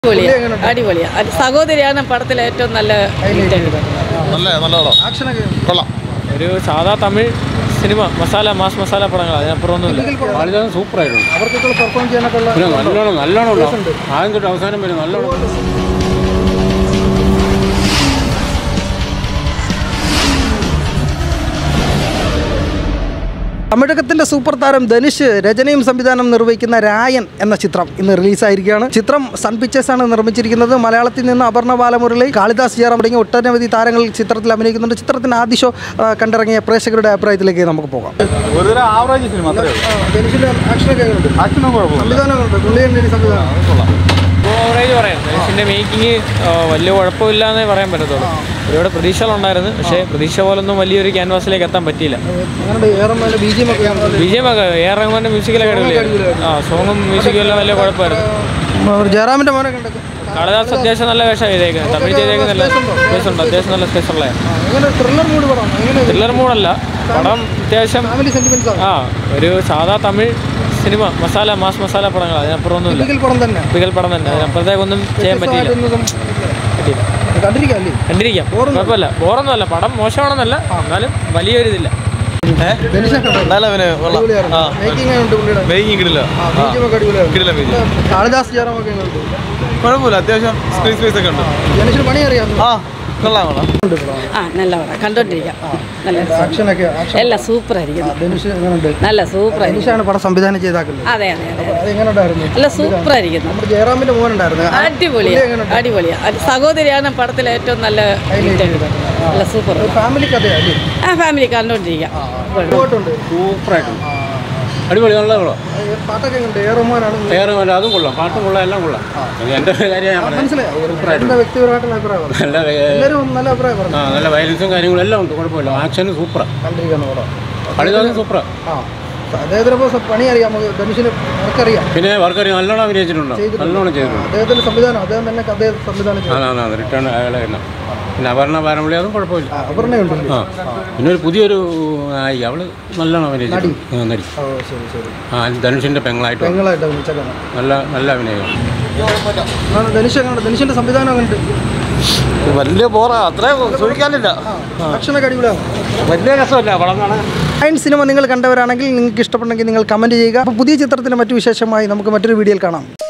അടിപൊളിയാ അടിപൊളിയാ അത് സഹോദരിയാണ് പടത്തിലെ ഏറ്റവും നല്ല hit. നല്ല നല്ല പടം ആക്ഷനൊക്കെ കൊള്ളാം ഒരു സാധാ തമിഴ് സിനിമ മസാല മാസ് മസാല പടങ്ങൾ അതിനപ്പുറമൊന്നുമില്ല കളിതാൻ സൂപ്പറായിട്ടുണ്ട് അവർക്കൊക്കെ പെർഫോം ചെയ്യാനൊക്കെ ഉള്ള പിന്നെ നല്ലോണം നല്ലോണം ഉണ്ടാവും ആദ്യം തൊട്ട് അവസാനം വരെ നല്ലോണം തമിഴകത്തിന്റെ സൂപ്പർ താരം ധനുഷ് രചനയും സംവിധാനം നിർവഹിക്കുന്ന രായൻ എന്ന ചിത്രം ഇന്ന് റിലീസായിരിക്കുകയാണ് ചിത്രം സൺ പിക്ചേഴ്സ് ആണ് നിർമ്മിച്ചിരിക്കുന്നത് മലയാളത്തിൽ നിന്ന് അപർണ ബാലമുരളി കാളിദാസ് ജയറാം തുടങ്ങിയ ഒട്ടനവധി താരങ്ങൾ ചിത്രത്തിൽ അഭിനയിക്കുന്നുണ്ട് ചിത്രത്തിന് ആദ്യ ഷോ ആ, കണ്ടിറങ്ങിയ പ്രേക്ഷകരുടെ അഭിപ്രായത്തിലേക്ക് നമുക്ക് പോകാം ഒരു ആവറേജ് സിനിമ അത്രേ ആക്ഷനും ഓവറേജ് പറയാം ധനുഷിൻ്റെ മേക്കിംഗ് വലിയ കുഴപ്പമില്ല എന്നേ പറയാൻ പറ്റത്തുള്ളൂ ഒരുപാട് പ്രതീക്ഷകളുണ്ടായിരുന്നു പക്ഷേ പ്രതീക്ഷ പോലൊന്നും വലിയൊരു ക്യാൻവാസിലേക്ക് എത്താൻ പറ്റിയില്ല ബി ജി എം ഒക്കെ എ ആർ റഹ്മാൻ്റെ മ്യൂസിക്കലൊക്കെ അടിപൊളിയായിരുന്നു ആ സോങ്ങും മ്യൂസിക്കും എല്ലാം വലിയ കുഴപ്പമായിരുന്നു ജയറാമിന്റെ മോനെ കണ്ടത് കാളിദാസ് അത്യാവശ്യം നല്ല വേഷം ചെയ്തേക്കുന്നത് തമിഴ് ചെയ്തേക്കുന്നത് നല്ല സ്പേസ് ഉണ്ട് അത്യാവശ്യം നല്ല സ്പേസ് ഉള്ളതാണ് എങ്ങനെ ത്രില്ലർ മൂഡ് പടം എങ്ങനെ ത്രില്ലർ മൂഡല്ല പടം അത്യാവശ്യം ഫാമിലി സെന്റിമെന്റ്സ് ആണ് ആ ഒരു സാധാ തമിഴ് സിനിമ മസാല മാസ് മസാല പടങ്ങൾ അതിനപ്പുറമൊന്നുമില്ല ടിപ്പിക്കൽ പടം തന്നെ ടിപ്പിക്കൽ പടം തന്നെ അതിനപ്പുറത്തേക്കൊന്നും ചെയ്യാൻ പറ്റിയില്ല വ്യത്യസ്തമായിട്ടൊന്നും പറ്റിയില്ല കണ്ടിരിക്കാം അല്ലേ കണ്ടിരിക്കാം കുഴപ്പമില്ല ബോറൊന്നുമല്ല പടം മോശമാണെന്നല്ല എന്നാലും വലിയൊരു ഇതില്ല നല്ല അഭിനയം കൊള്ളാം ആ മേക്കിംഗ് ഉണ്ട് പുള്ളിയുടെ മേക്കിംഗ് കിടില്ല ആ, BGM ഒക്കെ അടിപൊളിയാണ്. കിടില്ല മേക്കിംഗ് കാളിദാസ് ജയറാം ഒക്കെ ഉണ്ട് കുഴപ്പമില്ല അത്യാവശ്യം സ്ക്രീൻ സ്പേസ് ഒക്കെ ഉണ്ട് ജനുഷിന് പണി അറിയാം ആ കൊള്ളാം കൊള്ളാം ആ നല്ല പടം കണ്ടോണ്ടിരിക്കാം നല്ല രസം. ആക്ഷനൊക്കെ ആക്ഷൻ എല്ലാം സൂപ്പർ ആയിരിക്കുന്നു ധനുഷ് എങ്ങനെയുണ്ട് നല്ല സൂപ്പർ ആയിരിക്കും ധനുഷാണ് പടം സംവിധാനം ചെയ്താക്കുന്നത് അതെ അതെ അതെ അത് എങ്ങനെ ഉണ്ടായിരുന്നു നല്ല സൂപ്പർ ആയിരിക്കുന്നു നമ്മുടെ ജയറാമിന്റെ മോനുണ്ടായിരുന്നു അടിപൊളിയാ അടിപൊളിയാ അത് സഹോദരിയാണ് പടത്തിലെ ഏറ്റവും നല്ല hit. നല്ല സൂപ്പർ ഫാമിലി കഥയല്ലേ ആ ഫാമിലി കണ്ടോണ്ടിരിക്കാം പോയിട്ടുണ്ട് സൂപ്പറായിട്ടുണ്ട് അടിപൊളി നല്ല കൊള്ളാം പാട്ടൊക്കെ ഉണ്ട് ഏ റഹ്മാനാണ് വേറെ വല്ല അതും കൊള്ളാം പാട്ടും കൊള്ളാം എല്ലാം കൊള്ളാം അത് എൻ്റെ കാര്യം ഞാൻ പറയാം മനസ്സിലായി എന്റെ വ്യക്തിപരമായിട്ടുള്ള അഭിപ്രായം പറഞ്ഞു നല്ല വേ- എല്ലാവരും നല്ല അഭിപ്രായം പറഞ്ഞു ആ നല്ല വയലൻസും കാര്യങ്ങളും എല്ലാം ഉണ്ട് കുഴപ്പമില്ല ആക്ഷനും സൂപ്പറാണ് കണ്ടിരിക്കുന്ന പടം കളിതാനും സൂപ്പറാണ് ആ അദ്ദേഹത്തിന് ഇപ്പോൾ പണി അറിയാം നമുക്ക് ധനുഷിന് നമുക്കറിയാം പിന്നെ വർക്കറിയാം നല്ലോണം അഭിനയിച്ചിട്ടുണ്ടോ നല്ലോണം ചെയ്തിട്ടുണ്ട് അദ്ദേഹത്തിന്റെ സംവിധാനം അദ്ദേഹം തന്നെ കഥ സംവിധാനം ചെയ്തു ആ ആ റിട്ടേൺ അയാളെ തന്നെ പിന്നെ അപർണ പാരമ്പള്ളി അതും കുഴപ്പമില്ല അപർണയുണ്ട് ആ പിന്നെ ഒരു പുതിയൊരു നായിക അവള് നല്ലോണം അഭിനയിച്ചിട്ടുണ്ട് ആ, നടി ഓ ശരി ശരി ആ ധനുഷിൻ്റെ പെങ്ങളായിട്ട് വന്നു. പെങ്ങളായിട്ട് വിളിച്ചേക്കണം നല്ല നല്ല അഭിനയം ധനുഷ് എങ്ങനെ ധനുഷിന്റെ സംവിധാനം കണ്ട് വലിയ ബോറാ അത്രേ സൂചിക്കാനില്ല ഭക്ഷണമൊക്കെ അടിപൊളിയാണ് വലിയ രസമല്ല പടം കാണാൻ അയൺ സിനിമ നിങ്ങൾ കണ്ടവരാണെങ്കിൽ നിങ്ങൾക്ക് ഇഷ്ടപ്പെട്ടെങ്കിൽ നിങ്ങൾ കമൻറ്റ് ചെയ്യുക അപ്പോൾ പുതിയ ചിത്രത്തിൻ്റെ മറ്റു വിശേഷമായി നമുക്ക് മറ്റൊരു വീഡിയോയിൽ കാണാം